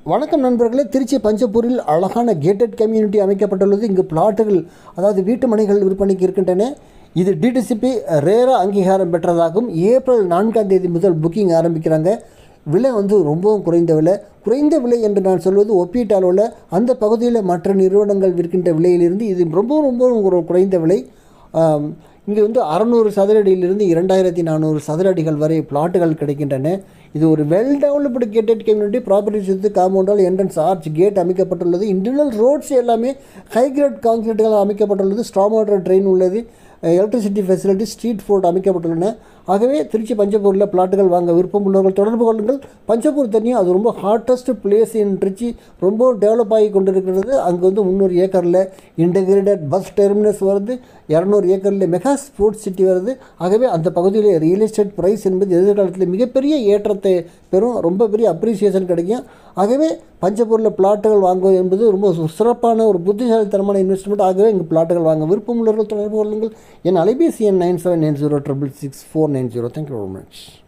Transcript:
வணக்கம் நண்பர்களே திருச்சி பஞ்சப்பூரில் அழகான கேட்டட் கம்யூனிட்டி அமைக்கப்பட்டுள்ளது இங்கு பிளாட்டுகள் அதாவது வீட்டு மனைகள் விற்பனைக்கு இருக்கின்றன இது டிடிசிபி ரேரா அங்கீகாரம் பெற்றதாகும் ஏப்ரல் நான்காம் தேதி முதல் புக்கிங் ஆரம்பிக்கிறாங்க விலை வந்து ரொம்பவும் குறைந்த விலை குறைந்த விலை என்று நான் சொல்வது ஒப்பீட்டளவில் அந்த பகுதியில் மற்ற நிறுவனங்கள் விற்கின்ற விலையிலிருந்து இது ரொம்ப ரொம்ப ஒரு குறைந்த விலை ஆம், இங்கே வந்து அறநூறு சதுரடியிலிருந்து இரண்டாயிரத்தி நானூறு சதுரடிகள் வரை பிளாட்டுகள் கிடைக்கின்றன இது ஒரு well developed gated community property சுற்றி காம்பவுண்டால் என்ட்ரன்ஸ் ஆர்ச் கேட் அமைக்கப்பட்டுள்ளது இன்டர்னல் ரோட்ஸ் எல்லாமே ஹை கிரேட் கான்கிரீட்டுகள் அமைக்கப்பட்டுள்ளது ஸ்ட்ராங் வாட்டர் ட்ரெயின் உள்ளது எலக்ட்ரிசிட்டி ஃபெசிலிட்டி ஸ்ட்ரீட் ஃபுட் அமைக்கப்பட்டுள்ளன ஆகவே திருச்சி பஞ்சப்பூரில் பிளாட்டுகள் வாங்க விருப்பம் உள்ளவர்கள் தொடர்பு கொள்ளுங்கள் பஞ்சப்பூர் தனியாக அது ரொம்ப ஹாட்டஸ்ட் பிளேஸ் இன் திருச்சி ரொம்ப டெவலப் ஆகி கொண்டிருக்கிறது அங்கே வந்து முந்நூறு ஏக்கரில் இன்டகிரேட்டட் பஸ் டெர்மினஸ் வருது இரநூறு ஏக்கரில் மெகா ஸ்போர்ட்ஸ் சிட்டி வருது ஆகவே அந்த பகுதியில் ரியல் எஸ்டேட் ப்ரைஸ் என்பது எதிர்காலத்தில் மிகப்பெரிய ஏற்றத்தை பெறும் ரொம்ப பெரிய அப்ரிசியேஷன் கிடைக்கும் ஆகவே பஞ்சப்பூரில் பிளாட்டுகள் வாங்குவது என்பது ரொம்ப ஒரு சிறப்பான ஒரு புத்திசாலித்தனமான இன்வெஸ்ட்மெண்ட் ஆகவே இங்கே பிளாட்டுகள் வாங்க விருப்பம் உள்ளவர்கள் தொடர்பு கொள்ளுங்கள் என் அலைபேசி எண் nine seven nine zero triple six four nine zero thank you very much